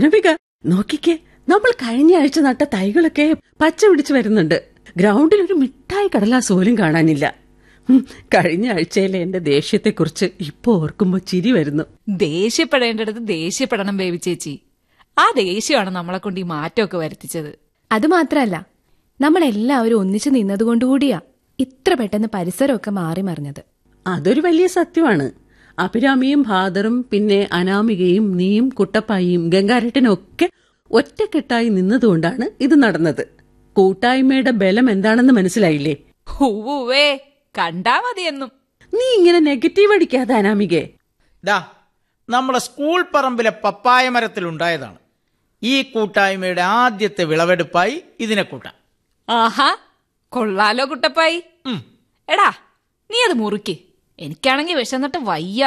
അനമിക നോക്കിക്കേ നമ്മൾ കഴിഞ്ഞ ആഴ്ച നട്ട തൈകളൊക്കെ പച്ച പിടിച്ചു വരുന്നുണ്ട് ഗ്രൗണ്ടിൽ ഒരു മിഠായി കടലാസ് പോലും കാണാനില്ല ഉം, കഴിഞ്ഞ ആഴ്ചയിലെ എന്റെ ദേഷ്യത്തെക്കുറിച്ച് ഇപ്പൊ ഓർക്കുമ്പോ ചിരി വരുന്നു ദേഷ്യപ്പെടേണ്ടടുത്ത് ദേഷ്യപ്പെടണം ബേബി ചേച്ചി ആ ദേഷ്യമാണ് നമ്മളെ കൊണ്ട് ഈ മാറ്റമൊക്കെ വരുത്തിച്ചത് അത് മാത്രല്ല നമ്മളെല്ലാവരും ഒന്നിച്ചു നിന്നതുകൊണ്ടുകൂടിയാ ഇത്ര പെട്ടെന്ന് പരിസരമൊക്കെ മാറി മറിഞ്ഞത് അതൊരു വലിയ സത്യമാണ് അഭിരാമിയും ഭാദറും പിന്നെ അനാമികയും നീയും കുട്ടപ്പായിയും ഗംഗാരട്ടനും ഒക്കെ ഒറ്റക്കെട്ടായി നിന്നതുകൊണ്ടാണ് ഇത് നടന്നത് കൂട്ടായ്മയുടെ ബലം എന്താണെന്ന് മനസ്സിലായില്ലേ ഹൂവേ കണ്ടാ മതിയെന്നും നീ ഇങ്ങനെ നെഗറ്റീവ് അടിക്കാതെ അനാമികേ ദാ നമ്മുടെ സ്കൂൾ പറമ്പിലെ പപ്പായ മരത്തിലുണ്ടായതാണ് ഈ കൂട്ടായ്മയുടെ ആദ്യത്തെ വിളവെടുപ്പായി ഇതിനെ കൂട്ടാം ആഹാ കൊള്ളാലോ കുട്ടപ്പായി ഉം. എടാ നീ അത് മുറിക്ക് എനിക്കാണെങ്കി വിശന്നിട്ട് വയ്യ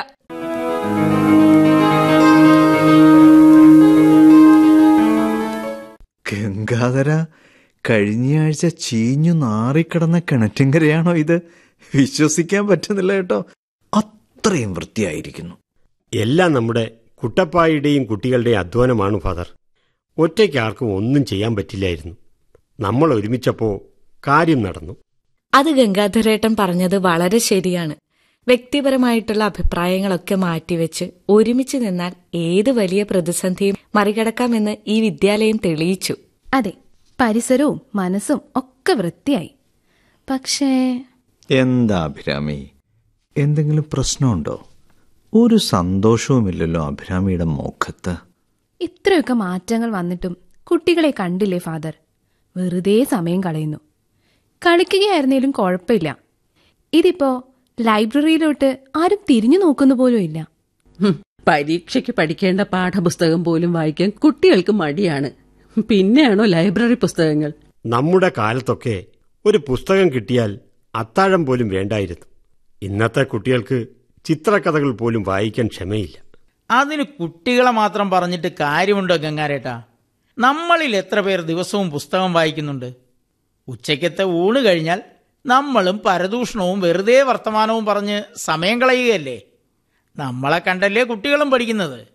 ഗംഗാധര കഴിഞ്ഞയാഴ്ച ചീഞ്ഞു നാറിക്കിടന്ന കിണറ്റിങ്കരയാണോ ഇത് വിശ്വസിക്കാൻ പറ്റുന്നില്ല കേട്ടോ അത്രയും വൃത്തിയായിരിക്കുന്നു എല്ലാം നമ്മുടെ കുട്ടപ്പായുടെയും കുട്ടികളുടെയും അധ്വാനമാണ് ഫാദർ ഒറ്റയ്ക്ക് ആർക്കും ഒന്നും ചെയ്യാൻ പറ്റില്ലായിരുന്നു നമ്മൾ ഒരുമിച്ചപ്പോ കാര്യം നടന്നു അത് ഗംഗാധരേട്ടൻ പറഞ്ഞത് വളരെ ശരിയാണ് വ്യക്തിപരമായിട്ടുള്ള അഭിപ്രായങ്ങളൊക്കെ മാറ്റിവെച്ച് ഒരുമിച്ച് നിന്നാൽ ഏത് വലിയ പ്രതിസന്ധിയും മറികടക്കാമെന്ന് ഈ വിദ്യാലയം തെളിയിച്ചു അതെ പരിസരവും മനസ്സും ഒക്കെ വൃത്തിയായി പക്ഷേ എന്താ അഭിരാമി എന്തെങ്കിലും പ്രശ്നമുണ്ടോ ഒരു സന്തോഷവുമില്ലല്ലോ അഭിരാമിയുടെ മുഖത്ത് ഇത്രയൊക്കെ മാറ്റങ്ങൾ വന്നിട്ടും കുട്ടികളെ കണ്ടില്ലേ ഫാദർ വെറുതെ സമയം കളയുന്നു കളിക്കുകയായിരുന്നേലും കുഴപ്പമില്ല ഇതിപ്പോ ലൈബ്രറിയിലോട്ട് ആരും തിരിഞ്ഞു നോക്കുന്നു പോലും ഇല്ല ഹും, പരീക്ഷയ്ക്ക് പഠിക്കേണ്ട പാഠപുസ്തകം പോലും വായിക്കാൻ കുട്ടികൾക്ക് മടിയാണ് പിന്നെയാണോ ലൈബ്രറി പുസ്തകങ്ങൾ നമ്മുടെ കാലത്തൊക്കെ ഒരു പുസ്തകം കിട്ടിയാൽ അത്താഴം പോലും വേണ്ടായിരുന്നു ഇന്നത്തെ കുട്ടികൾക്ക് ചിത്രകഥകൾ പോലും വായിക്കാൻ ക്ഷമയില്ല അതിന് കുട്ടികളെ മാത്രം പറഞ്ഞിട്ട് കാര്യമുണ്ടോ ഗംഗാരേട്ടാ നമ്മളിൽ എത്ര പേർ ദിവസവും പുസ്തകം വായിക്കുന്നുണ്ട് ഉച്ചയ്ക്കത്തെ ഊണ് കഴിഞ്ഞാൽ നമ്മളും പരദൂഷണവും വെറുതെ വർത്തമാനവും പറഞ്ഞ് സമയം കളയുകയല്ലേ നമ്മളെ കണ്ടല്ലേ കുട്ടികളും പഠിക്കുന്നത്